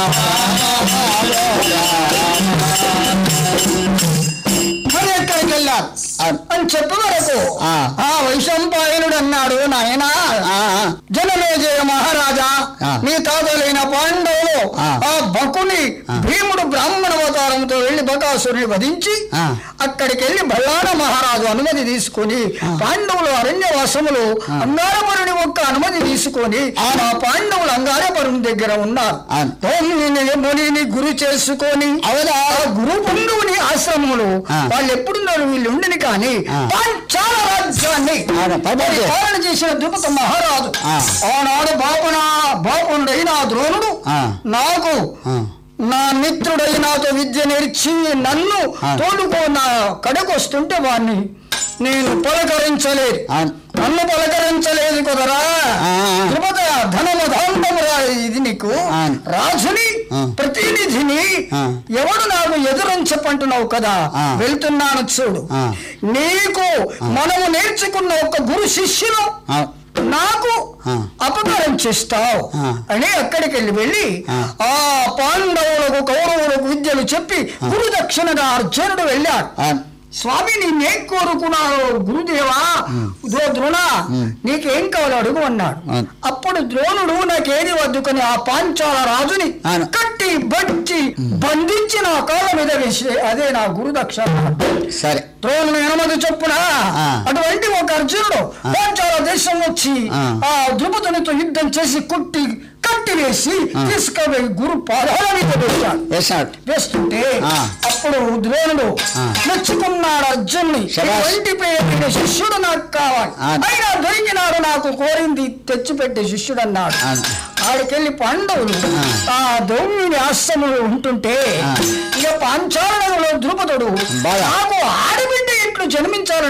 మరి ఎక్కడికి వెళ్ళారు అవును. అని చెప్పే వరకు ఆ. ఆ వైశంపాయనుడు అన్నాడు నాయనా ఆ, ఆ. జనమేజయ మహారాజా ఆ. నీ తాతలైన పాండవులు ఆ. ఆ బకుని భీముడు బ్రాహ్మణ అవతారంతో వెళ్లి బకాసురుని వధించి ఆ. అక్కడికి వెళ్లి బల్లాన మహారాజు అనుమతి తీసుకొని పాండవులు అరణ్యవాసములు అంగారపరుని ఒక్క అనుమతి తీసుకొని ఆ పాండవులు అంగారపరుని దగ్గర ఉన్నారు అవును. తొమ్మిది మునిని గురి చేసుకొని అవునా? ఆ గురు పుండువుని ఆశ్రమములు ఆ. వాళ్ళు ఎప్పుడున్నారు వీళ్ళు ఉండని కానీ ఆ. పాంచాల రాజ్యాన్ని అవును, పర్వాలేదు. పాలన చేసిన ద్రుపద మహారాజు ఆ. ఆనాడు బాపన బాపుండైన ఆ ద్రోణుడు ఆ. నాకు ఆ. నా మిత్రుడై నాతో విద్య నేర్చి నన్ను ఆ. తోడుకో నా కడకు వస్తుంటే వాణ్ణి నేను పలకరించలేదు అవును. నన్ను పలకరించలేదు కదరా ఆ. ద్రుపద ధనమధాంతమురా ఇది నీకు ఆ. రాజుని ఆ. ప్రతినిధిని ఆ. ఎవడు నాకు ఎదురని చెప్పంటున్నావు కదా ఆ. వెళ్తున్నాను చూడు ఆ. నీకు మనము నేర్చుకున్న ఒక గురు శిష్యులు ఆ. నాకు ఆ. అపకారం చేస్తావు ఆ. అని అక్కడికి వెళ్ళి వెళ్ళి ఆ. ఆ పాండవులకు కౌరవులకు విద్యలు చెప్పి గురు దక్షిణగా అర్జునుడు వెళ్ళాడు ఆ. స్వామి నిన్నే కోరుకున్నాడు గురుదేవా ద్రో ద్రోణ నీకేం కావాలో అడుగు అన్నాడు అవును. అప్పుడు ద్రోణుడు నాకేది వద్దుకొని ఆ పాంచాల రాజుని అవును. కట్టి బట్టి బంధించి నా కాళ్ళ మీద వేసి అదే నా గురు దక్షిణ సరే ద్రోణుని అనుమతి చొప్పున ఆ. అటువంటి ఒక అర్జునుడు పాంచాల దేశం వచ్చి ఆ. ఆ ద్రుపదునితో యుద్ధం చేసి కొట్టి కట్టి వేసి తీసుకుపోయి గురు పాదాల మీద వేశాడు వేసాడు వేస్తుంటే ఆ. అప్పుడు ద్రోణుడు ఆ. మెచ్చుకున్నాడు అర్జున్ని శభాష్. వంటి పేరు శిష్యుడు నాకు కావాలి ఆ. అయినా దొరికినాడు నాకు కోరింది తెచ్చిపెట్టే శిష్యుడు అన్నాడు ఆ. ఆడికెళ్ళి పాండవులు ఆ. ఆ దౌమ్యుని ఆశ్రమంలో ఉంటుంటే ఆ. ఇక పాంచాలలో ద్రుపదుడు బాగా. నాకు ఆడబిడ్డ ఇట్లు జన్మించాలని